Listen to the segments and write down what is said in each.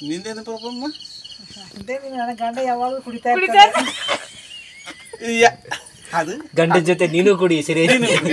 ನಿಂದೇನು problem ಅದೇ ನೀನು ನನ್ನ ಗಂಡ ಯಾವಾಗಲೂ ಕುಡಿತಾ ಇರ್ತಾನೆ ಅದು ಗಂಡನ ಜೊತೆ ನೀನು ಕುಡಿ ಸರಿ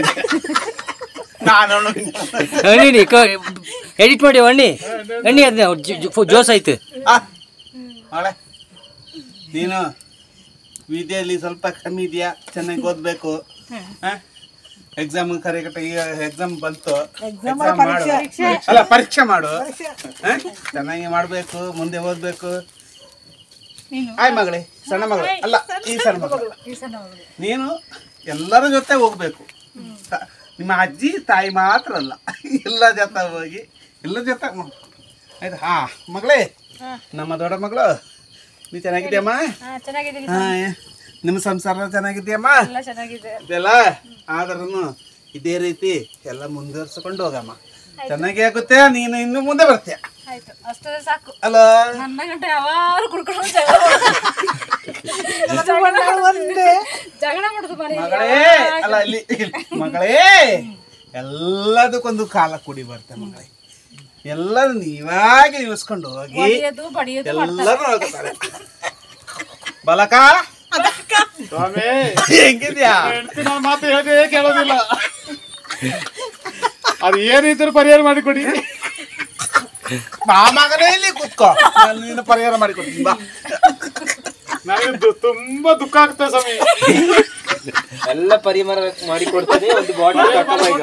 ನಾನು ಅಣ್ಣಿ ಎಡಿಟ್ ಮಾಡಿ ಅಣ್ಣಿ ಅಣ್ಣಿ ಅದನ್ನ ಜೋಸ್ ಆಯ್ತು ಅವಳೆ ನೀನು ವಿದ್ಯೆಯಲ್ಲಿ ಸ್ವಲ್ಪ ಕಮ್ಮಿ ಇದೆಯಾ ಚೆನ್ನಾಗಿ ಓದ್ಬೇಕು ಎಕ್ಸಾಮ್ ಕರೆಕ್ಟ್ ಈಗ ಎಕ್ಸಾಮ್ ಬಂತು Exam Exam ಮಾಡು ಅಲ್ಲ ಪರೀಕ್ಷೆ ಮಾಡು ಹ? ಚೆನ್ನಾಗಿ ಮಾಡ್ಬೇಕು ಮುಂದೆ ಓದ್ಬೇಕು ಆಯ್ ಮಗಳೇ ಸಣ್ಣ ಮಗಳು ಅಲ್ಲ ಈ ಸಣ್ಣ ಮಗಳು ನೀನು ಎಲ್ಲರ ಜೊತೆ ಹೋಗ್ಬೇಕು ತ- ನಿಮ್ಮ ಅಜ್ಜಿ ತಾಯಿ ಮಾತ್ರ ಅಲ್ಲ ಎಲ್ಲ ಜೊತೆ ಹೋಗಿ ಎಲ್ಲ ಜೊತೆ ಮ- ಆಯ್ತಾ ಹಾ ಮಗಳೇ ನಮ್ಮ ದೊಡ್ಡ ಮಗಳು ನೀ ಚೆನ್ನಾಗಿದ್ಯಮ್ಮ ಚೆನ್ನಾಗಿದ್ದೀನಿ ಹಾ ನಿಮ್ಮ ಸಂಸಾರ ಚೆನ್ನಾಗಿದ್ಯಮ್ಮ ಎಲ್ಲ ಚೆನ್ನಾಗಿದೆ ಇದೆಲ್ಲ ಆದ್ರೂ ಇದೇ ರೀತಿ ಎಲ್ಲ ಮುಂದುವರ್ಸ್ಕೊಂಡು ಹೋಗಮ್ಮ ಚೆನ್ನಾಗಿ ಆಗುತ್ತೆ ನೀನು ಇನ್ನು ಮುಂದೆ ಬರ್ತೀಯ ಆಯ್ತು ಅಷ್ಟೇ ಸಾಕು ಅಲ್ಲ ನನ್ನ ಗಂಟೆ ಯಾವಾರು ಕುಡ್ಕೊಂಡು ಜಗಳ ಒಂದೇ ಜಗಳ ಮಾಡುದು ಮನೆ ಮಗಳೇ ಅಲ್ಲ ಇಲ್ಲಿ ಇಲ್ಲಿ. ಮಗಳೇ ಎಲ್ಲದಕ್ಕೊಂದು ಕಾಲ ಕುಡಿ ಬರ್ತೆ ಮಗಳೇ ಎಲ್ಲರೂ ನೀವಾಗೆ ಇಳಿಸ್ಕೊಂಡು ಹೋಗಿ ಬಡಿಯೋದು ಬಡಿಯೋದು ಎಲ್ಲರೂ ಹೋಗ್ತಾರೆ ಬಲಕ ಸ್ವಾಮಿ ಹೆಂಗಿದ್ಯಾ ಹೆಂಡ್ತಿ ನನ್ನ ಮಾತು ಹೇಳದೆ ಕೇಳೋದಿಲ್ಲ ಅದು ಏನಿದ್ರು ಪರಿಹಾರ ಮಾಡಿಕೊಡಿ ಬಾ ಮಗನೇ ಇಲ್ಲಿ ಕೂತ್ಕೋ ನಾನು ನಿನ್ನ ಪರಿಹಾರ ಮಾಡಿಕೊಡ್ತೀನಿ ಬಾ ನನಗೆ ದು- ತುಂಬಾ ದುಃಖ ಆಗ್ತದೆ ಸ್ವಾಮಿ ಎಲ್ಲ ಪರಿಹಾರ ಮಾಡಿ ಕೊಡ್ತೇನೆ ಒಂದು ಬಾಟಲ್ ಈಗ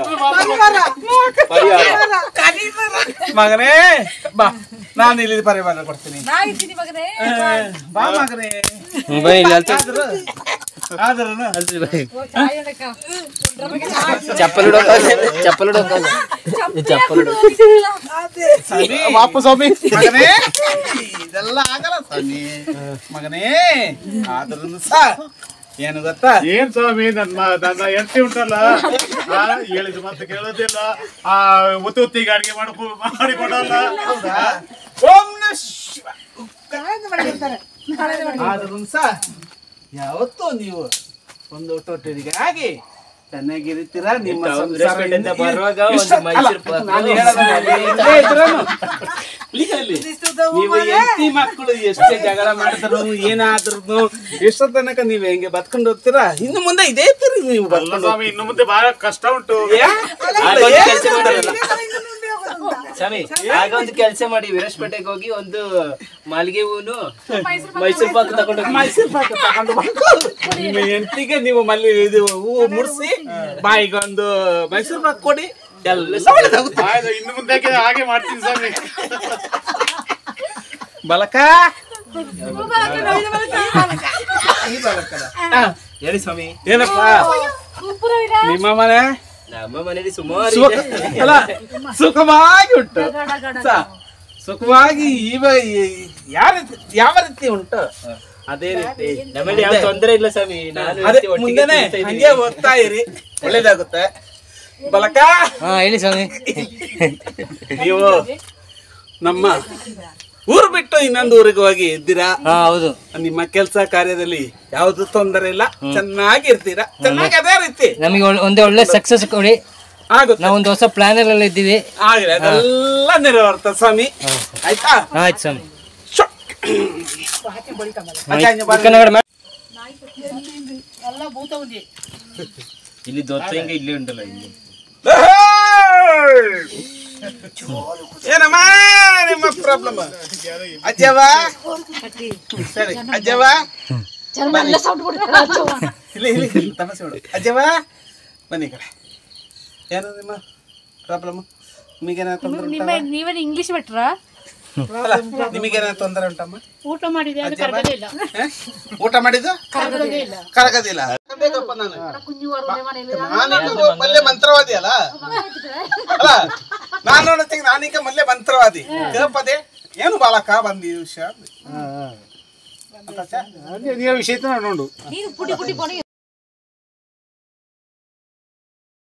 ಮಗನೇ ಬಾ ನಾನು ಇಲ್ಲಿ ಪರಿಹಾರ ಕೊಡ್ತೀನಿ ನಾ ಇದ್ದೀನಿ ಮಗನೇ ಬಾ ಮಗನೇ ಬೈ ಇಲ್ಲಿ ಅಲ್ತ ಆದ್ರೂ ಆದ್ರೂ ಓ, ಚಾಯ್ ಅಡಕ. ಉಂಡ್ರ ಬಗ್ಗೆ ಚಾಯ್. ಚಪ್ಪಲ್ ಇಡೋ ಚಪ್ಪಲ್ ಇಡೋ ಚಪ್ಪಲ್ ಇಡೋ ಸರಿ ವಾಪಸ್ ಸ್ವಾಮಿ ಮಗನೇ ಇದೆಲ್ಲ ಆಗಲ್ಲ ಸ್ವಾಮಿ ಮಗನೇ ಆದ್ರೂ ಸಹ ಏನು ಗೊತ್ತಾ ಏನ್ ಸ್ವಾಮಿ ನನ್ನ ನನ್ನ ಹೆಂಡತಿ ಉಂಟಲ್ಲ ಆ, ಹೇಳಿದ ಮಾತು ಕೇಳೋದಿಲ್ಲ ಆ ಒತ್ತಿ ಒತ್ತಿಗೆ ಅಡಿಗೆ ಮಾಡ್ಕೊ ಮಾಡಿಕೊಡಲ್ಲ ಓಂ ನಮಃ ಶಿವ ನಾಳೆಯಿಂದ ಮಾಡಿರ್ತಾರೆ ಆದ್ರೂ ಸಹ ಯಾವತ್ತೂ ನೀವು ಒಂದು ಒಟ್ಟೊಟ್ಟಿಗೆ ಆಗಿ ಚೆನ್ನಾಗಿರ್ತೀರಾ ನಿಮ್ಮ ಸಂಸಾರ restaurant ಇಂದ ಬರುವಾಗ ಒಂದು ಇಷ್ಟ- ಅಲ್ಲ, ಮೈಸೂರು ಪಾಕ್ ನಾನು ಹೇಳೋದು ಅಲ್ಲಿ ಇಲ್ಲೇ ಇದ್ರೂನು. ಇಲ್ಲಿ ಅಲ್ಲಿ. ನೀವು ಹೆಂಡತಿ ಮಕ್ಕಳು ಎಷ್ಟೇ ಜಗಳ ಮಾಡಿದ್ರು ಏನಾದ್ರೂ ಎಷ್ಟೋ ತನಕ ನೀವು ಹೆಂಗೆ ಬದ್ಕೊಂಡು ಹೋಗ್ತೀರಾ ಇನ್ನು ಮುಂದೆ ಇದೇ ತೀರಿ ನೀವು ಅಲ್ಲ ಬದ್ಕೊಂಡು ಸ್ವಾಮಿ ಇನ್ನು ಮುಂದೆ ಬಹಳ ಕಷ್ಟ ಉಂಟು ಆಗ ಒಂದು ಕೆಲಸ ಮಾಡಲ್ಲ ಸ್ವಾಮಿ ಆಗ ಒಂದು ಕೆಲಸ ಮಾಡಿ ವೀರಸ್ಪೇಟೆಗೆ ಹೋಗಿ ಒಂದು ಮಾಲಿಗೆ ಹೂನು ಮೈಸೂರು ಪಾಕ್ ತಗೊಂಡು ಹೋಗಿ ಮೈಸೂರು ಪಾಕ ತಗೊಂಡು ಬಂದು ನಿಮ್ಮ ಹೆಂಡತಿಗೆ ನೀವು ಮಲ್ಲಿ ಇದು ಹೂವು ಮುಡಿಸಿ ಬಾಯಿಗೆ ಒಂದು ಮೈಸೂರು ಪಾಕ್ ಕೊಡಿ ಎಲ್ಲ ಒಳ್ಳೆದಾಗುತ್ತೆ ಆಯ್ತು ಇನ್ನು ಮುಂದೆ ಹಾಗೆ ಮಾಡ್ತೀನಿ ಸ್ವಾಮಿ ಬಲಕ ಈ ಬಲಕದ. ಆ, ಹೇಳಿ ಸ್ವಾಮಿ ಏನಪ್ಪ ನಿಮ್ಮ ಮನೆ ನಮ್ಮ ಮನೇಲಿ ಸುಮಾರು ಸುಖ ಇದೆ. ಅಲ್ಲ ಸುಖವಾಗಿ ಉಂಟು ಸ- ಸುಖವಾಗಿ ಇವ ಈ- ಯಾವ ರೀತಿ ಯಾವ ರೀತಿ ಉಂಟು ಅದೇ ರೀತಿ ನಮ್ಮಲ್ಲಿ ಯಾವ ತೊಂದರೆ ಇಲ್ಲ ಸ್ವಾಮಿ ನಾನು ಅದೇ ಹೆಂಡ್ತಿ ಒಟ್ಟಿಗೆ ಮುಂದೆನೆ ತಿಂತಾ ಇದ್ದೀವಿ. ಹಂಗೆ ಓದ್ತಾ ಇರಿ ಒಳ್ಳೇದಾಗುತ್ತೆ ಬಲಕ ಹಾ ಹೇಳಿ ಸ್ವಾಮಿ ನೀವು ನಮ್ಮ ಊರು ಬಿಟ್ಟು ಇನ್ನೊಂದು ಊರಿಗೆ ಹೋಗಿ ಇದ್ದೀರಾ ಹಾ ಹೌದು ನಿಮ್ಮ ಕೆಲಸ ಕಾರ್ಯದಲ್ಲಿ ಯಾವ್ದು ತೊಂದರೆ ಇಲ್ಲ ಚೆನ್ನಾಗಿ ಇರ್ತೀರಾ ಚೆನ್ನಾಗಿ ಅದೇ ರೀತಿ ನಮಗೆ ಒಳ್ಳೆ- ಒಂದೇ ಒಳ್ಳೆ ಸಕ್ಸಸ್ ಕೊಡಿ ಆಗುತ್ತೆ ನಾವು ಒಂದು ಹೊಸ ಪ್ಲಾನ್ ಎಲ್ಲ ಇದ್ದೀವಿ ಆಗ್ಲಿ ಅದೆಲ್ಲ ನೆರವೇರ್ತ ಸ್ವಾಮಿ ಆಯ್ತಾ ಆಯ್ತು ಸ್ವಾಮಿ ಶೋ. ಅಕ್ಕ, ಹಿಂಗೆ ಬನ್ನಿ. ಕನ್ನಡ ಮಾಡಿ ಎಲ್ಲ ಭೂತ ಉಂದಿ ಇಲ್ಲಿ ದೊತ್ತ ಹಿಂಗೆ ಇಲ್ಲಿ ಉಂಟಲ್ಲ ಇಲ್ಲಿ ಏನಮ್ಮ ನಿಮ್ಮ ಪ್ರಾಬ್ಲಮ್ ಅಜ್ಜವ ಸರಿ ಅಜ್ಜವ ಇಲ್ಲಿ ಇಲ್ಲಿ ಇಲ್ಲಿ, ತಮಾಷೆ ಮಾಡು ಅಜ್ಜವ ಬನ್ನಿ ಈ ಕಡೆ ಏನು ನಿಮ್ಮ ಪ್ರಾಬ್ಲಮ್ ನಿಮಗೇನ ತೊಂದರೆ ನಿಮ್ಮ ನೀವೇನು ಇಂಗ್ಲಿಷ್ ಬಿಟ್ರ ಅಲ್ಲ ನಿಮಗೇನ ತೊಂದರೆ ಉಂಟಮ್ಮ ಊಟ ಮಾಡಿದೆ ಅದು ಅಜ್ಜವ್ವ? ಕರಗದೇ ಇಲ್ಲ ಹ? ಊಟ ಮಾಡಿದ್ದು ಕರಗದೇ ಇಲ್ಲ ಕರಗದಿಲ್ಲ ಬೇಕಪ್ಪ ನಾನು ಕುഞ്ഞുವಾರು ಮನೆಯಲ್ಲಿ ನಾನೀಗ ಮಲ್ಲೆ ಮಂತ್ರವಾದಿ ಅಲ್ಲ ಅಲ್ಲ ನಾನು ಅನ್ನತ್ತೀನಿ ನಾನೀಗ ಮಲ್ಲೆ ಮಂತ್ರವಾದಿ ಕೇಳಪ್ಪದೆ ಏನು ಬಾಲಕ ಬಂದಿ ವಿಷಯ ನೀವು ವಿಷಯ ನೋಡು ನೀನು ಪುಡಿ ಪುಡಿ ಪುಡಿ